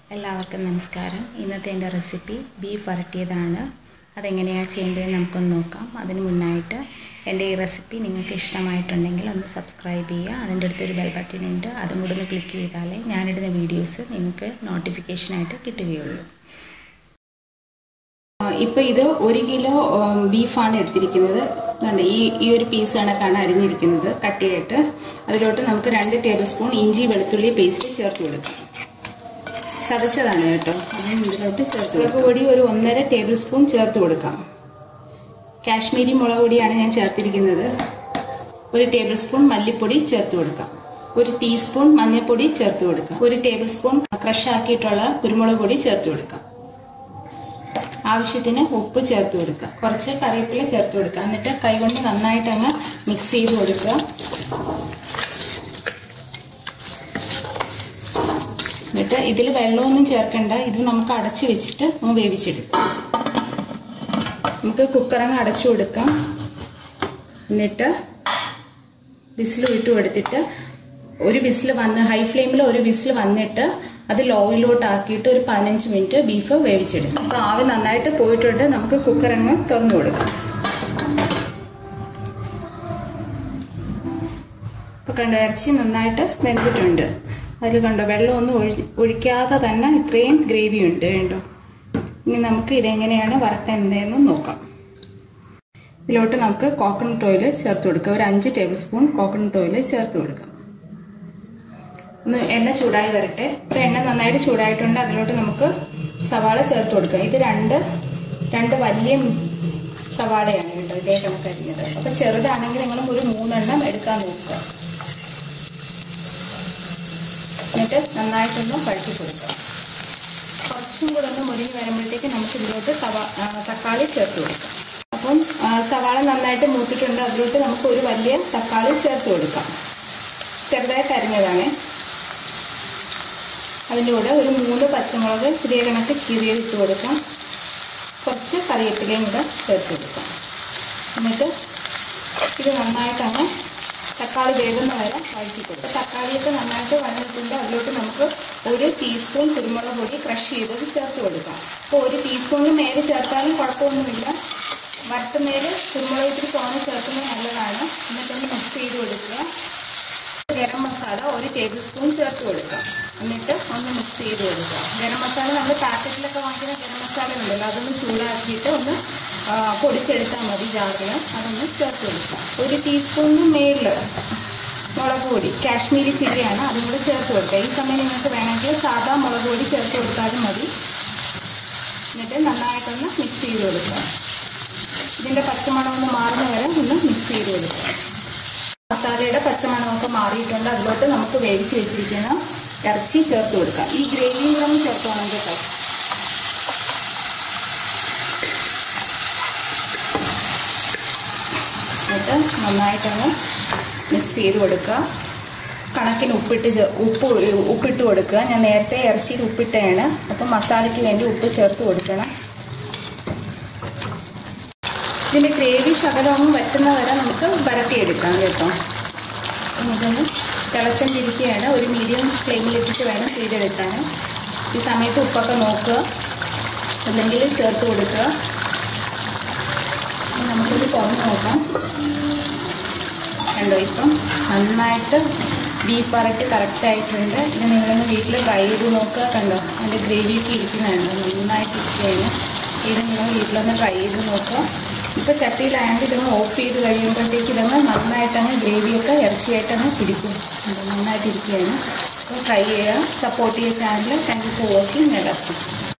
എല്ലാവർക്കും നമസ്കാരം ഇന്നത്തെ എൻ്റെ റെസിപ്പി ബീഫ് വരട്ടിയതാണ് അതെങ്ങനെയാണ് ചെയ്യേണ്ടതെന്ന് നമുക്കൊന്ന് നോക്കാം അതിന് മുന്നായിട്ട് എൻ്റെ ഈ റെസിപ്പി നിങ്ങൾക്ക് ഇഷ്ടമായിട്ടുണ്ടെങ്കിൽ ഒന്ന് സബ്സ്ക്രൈബ് ചെയ്യുക അതിൻ്റെ അടുത്തൊരു ബെൽ ബട്ടൺ ഉണ്ട് അതും കൂടെ ഒന്ന് ക്ലിക്ക് ചെയ്താലേ ഞാനിടുന്ന വീഡിയോസ് നിങ്ങൾക്ക് നോട്ടിഫിക്കേഷനായിട്ട് കിട്ടുകയുള്ളൂ ഇപ്പോൾ ഇത് ഒരു കിലോ ബീഫാണ് എടുത്തിരിക്കുന്നത് അതുകൊണ്ട് ഈ ഈ ഒരു പീസ് കണക്കാണ് അരിഞ്ഞിരിക്കുന്നത് കട്ടിയായിട്ട് അതിലോട്ട് നമുക്ക് രണ്ട് ടേബിൾ സ്പൂൺ ഇഞ്ചി വെളുത്തുള്ളി പേസ്റ്റ് ചേർത്ത് കൊടുക്കാം ചതച്ചതാണ് കേട്ടോ അതിന് ഇതിലോട്ട് ചേർത്ത് മുളക് പൊടി ഒരു ഒന്നര ടേബിൾ സ്പൂൺ ചേർത്ത് കൊടുക്കാം കാശ്മീരി മുളക് പൊടിയാണ് ഞാൻ ചേർത്തിരിക്കുന്നത് ഒരു ടേബിൾ സ്പൂൺ മല്ലിപ്പൊടി ചേർത്ത് കൊടുക്കാം ഒരു ടീസ്പൂൺ മഞ്ഞൾപ്പൊടി ചേർത്ത് കൊടുക്കാം ഒരു ടേബിൾ സ്പൂൺ ക്രഷ് ആക്കിയിട്ടുള്ള കുരുമുളക് പൊടി ചേർത്ത് കൊടുക്കാം ആവശ്യത്തിന് ഉപ്പ് ചേർത്ത് കൊടുക്കുക കുറച്ച് കറിവേപ്പില ചേർത്ത് കൊടുക്കുക എന്നിട്ട് കൈകൊണ്ട് നന്നായിട്ട് അങ്ങ് മിക്സ് ചെയ്ത് കൊടുക്കുക എന്നിട്ട് ഇതിൽ വെള്ളമൊന്നും ചേർക്കണ്ട ഇത് നമുക്ക് അടച്ചു വെച്ചിട്ട് ഒന്ന് വേവിച്ചെടുക്കാം നമുക്ക് കുക്കറങ്ങ് അടച്ചു കൊടുക്കാം എന്നിട്ട് വിസിൽ വിട്ട് കൊടുത്തിട്ട് ഒരു വിസിൽ വന്ന് ഹൈ ഫ്ലെയിമിൽ ഒരു വിസിൽ വന്നിട്ട് അത് ലോയിലോട്ട് ആക്കിയിട്ട് ഒരു പതിനഞ്ച് മിനിറ്റ് ബീഫ് വേവിച്ചെടുക്കും അപ്പോൾ ആവി നന്നായിട്ട് പോയിട്ടുണ്ട് നമുക്ക് കുക്കറങ്ങ് തുറന്നു കൊടുക്കാം ഇപ്പോൾ കണ്ടോ ഇറച്ചി നന്നായിട്ട് വെന്തിട്ടുണ്ട് അതിൽ കണ്ടോ വെള്ളമൊന്നും ഒഴി ഒഴിക്കാതെ തന്നെ ഇത്രയും ഗ്രേവി ഉണ്ട് കണ്ടോ ഇനി നമുക്ക് ഇതെങ്ങനെയാണ് വറക്കേണ്ടതെന്ന് നോക്കാം ഇതിലോട്ട് നമുക്ക് കോക്കനട്ട് ഓയിൽ ചേർത്ത് കൊടുക്കാം ഒരു അഞ്ച് ടേബിൾ സ്പൂൺ കോക്കനട്ട് ഓയിൽ ചേർത്ത് കൊടുക്കാം ഒന്ന് എണ്ണ ചൂടായി വരട്ടെ ഇപ്പോൾ എണ്ണ നന്നായിട്ട് ചൂടായിട്ടുണ്ട് അതിലോട്ട് നമുക്ക് സവാള ചേർത്ത് കൊടുക്കാം ഇത് രണ്ട് രണ്ട് വലിയ സവാളയാണ് കേട്ടോ ഇതേ കണക്കരിഞ്ഞത് അപ്പോൾ ചെറുതാണെങ്കിൽ നിങ്ങൾ ഒരു മൂന്നെണ്ണം എടുക്കാൻ നോക്കുക എന്നിട്ട് നന്നായിട്ടൊന്ന് കഴുകി കൊടുക്കുക കുറച്ചും കൂടെ ഒന്ന് മുരിഞ്ഞ് വരുമ്പോഴത്തേക്ക് നമുക്ക് ഇതിലോട്ട് സവാ തക്കാളി ചേർത്ത് കൊടുക്കാം അപ്പം സവാള നന്നായിട്ട് മൂത്തിട്ടുണ്ട് അതിലോട്ട് നമുക്ക് ഒരു വലിയ തക്കാളി ചേർത്ത് കൊടുക്കാം ചെറുതായിട്ട് അരിഞ്ഞതാണ് അതിൻ്റെ കൂടെ ഒരു മൂന്ന് പച്ചമുളക് ഇതേ കണക്ക് കീറിയതിട്ട് കൊടുക്കാം കുറച്ച് കറിവേപ്പിലയും കൂടെ ചേർത്ത് കൊടുക്കാം എന്നിട്ട് ഇത് നന്നായിട്ടങ്ങ് തക്കാളി വേകുന്ന വരെ വഴറ്റി കൊടുക്കും തക്കാളിയൊക്കെ നന്നായിട്ട് വഴങ്ങിയിട്ടുണ്ട് അതിലോട്ട് നമുക്ക് ഒരു ടീസ്പൂൺ കുരുമുളക് പൊടി ക്രഷ് ചെയ്തത് ചേർത്ത് കൊടുക്കാം അപ്പോൾ ഒരു ടീസ്പൂണിന് മേലെ ചേർത്താലും കുഴപ്പമൊന്നുമില്ല വറുത്തുന്നേൽ കുരുമുളക് ഇത്തിരി തോനെ ചേർക്കുന്നത് നല്ലതാണ് എന്നിട്ടൊന്ന് മിക്സ് ചെയ്ത് കൊടുക്കുക ഗരം മസാല ഒരു ടേബിൾ സ്പൂൺ ചേർത്ത് കൊടുക്കാം എന്നിട്ട് ഒന്ന് മിക്സ് ചെയ്ത് കൊടുക്കുക ഗരം മസാല നമ്മൾ പാക്കറ്റിലൊക്കെ വാങ്ങിക്കുന്ന ഗരം മസാല ഉണ്ടല്ലോ അതൊന്ന് ചൂടാക്കിയിട്ട് ഒന്ന് പൊടിച്ചെടുത്താൽ മതി ജാറിൽ അതൊന്ന് ചേർത്ത് കൊടുക്കാം ഒരു ടീസ്പൂണിന് മേളിൽ മുളക് പൊടി കാശ്മീരി ചില്ലിയാണ് അതും കൂടി ചേർത്ത് കൊടുക്കുക ഈ സമയം നിങ്ങൾക്ക് വേണമെങ്കിൽ സാധാ മുളക് പൊടി ചേർത്ത് കൊടുത്താലും മതി എന്നിട്ട് നന്നായിട്ടൊന്ന് മിക്സ് ചെയ്ത് കൊടുക്കുക ഇതിൻ്റെ പച്ചമണം ഒന്ന് മാറുന്ന വരെ ഒന്ന് മിക്സ് ചെയ്ത് കൊടുക്കുക മസാലയുടെ പച്ചമണമൊക്കെ മാറിയിട്ടുണ്ട് അതിലോട്ട് നമുക്ക് വേവിച്ച് വെച്ചിരിക്കുന്ന ഇറച്ചി ചേർത്ത് കൊടുക്കാം ഈ ഗ്രേവിയും കൂടെ ചേർത്ത് വേണം കേട്ടോ എന്നിട്ട് നന്നായിട്ടൊന്ന് മിക്സ് ചെയ്ത് കൊടുക്കുക കണക്കിന് ഉപ്പിട്ട് ഉപ്പ് ഉപ്പിട്ട് കൊടുക്കുക ഞാൻ നേരത്തെ ഇറച്ചിയിൽ ഉപ്പിട്ടതാണ് അപ്പം മസാലയ്ക്ക് വേണ്ടി ഉപ്പ് ചേർത്ത് കൊടുക്കണം ഇതിൻ്റെ ഗ്രേവി ശകലമൊന്നും വറ്റുന്ന വരെ നമുക്ക് വരട്ടിയെടുക്കാം കേട്ടോ ഇതൊന്ന് തിളച്ചണ്ടിരിക്കുകയാണ് ഒരു മീഡിയം ഫ്ലെയിമിലിട്ടിട്ട് വേണം ചെയ്തെടുക്കാൻ ഈ സമയത്ത് ഉപ്പൊക്കെ നോക്കുക അല്ലെങ്കിൽ ചേർത്ത് കൊടുക്കുക നമുക്കിത് തുറന്ന് നോക്കാം കണ്ടോ ഇപ്പം നന്നായിട്ട് ബീഫ് വരട്ടി കറക്റ്റായിട്ടുണ്ട് ഇത് നിങ്ങളൊന്ന് വീട്ടിൽ ട്രൈ ചെയ്ത് നോക്കുക കണ്ടോ അതിൻ്റെ ഗ്രേവിയൊക്കെ ഇരിക്കുന്നുണ്ട് നന്നായിട്ട് ഇരിക്കുകയാണ് ഇത് നിങ്ങൾ വീട്ടിലൊന്ന് ട്രൈ ചെയ്ത് നോക്കുക ഇപ്പോൾ ചട്ടിയിലായെങ്കിൽ ഇതൊന്ന് ഓഫ് ചെയ്ത് കഴിയുമ്പോഴത്തേക്ക് ഇതൊന്ന് നന്നായിട്ടങ്ങ് ഗ്രേവിയൊക്കെ ഇറച്ചിയായിട്ടങ്ങ് പിടിക്കും നന്നായിട്ട് ഇരിക്കുകയാണ് അപ്പോൾ ട്രൈ ചെയ്യുക സപ്പോർട്ട് ചെയ്യുക channel thank you for watching നെഡാസ് കിച്ചൻ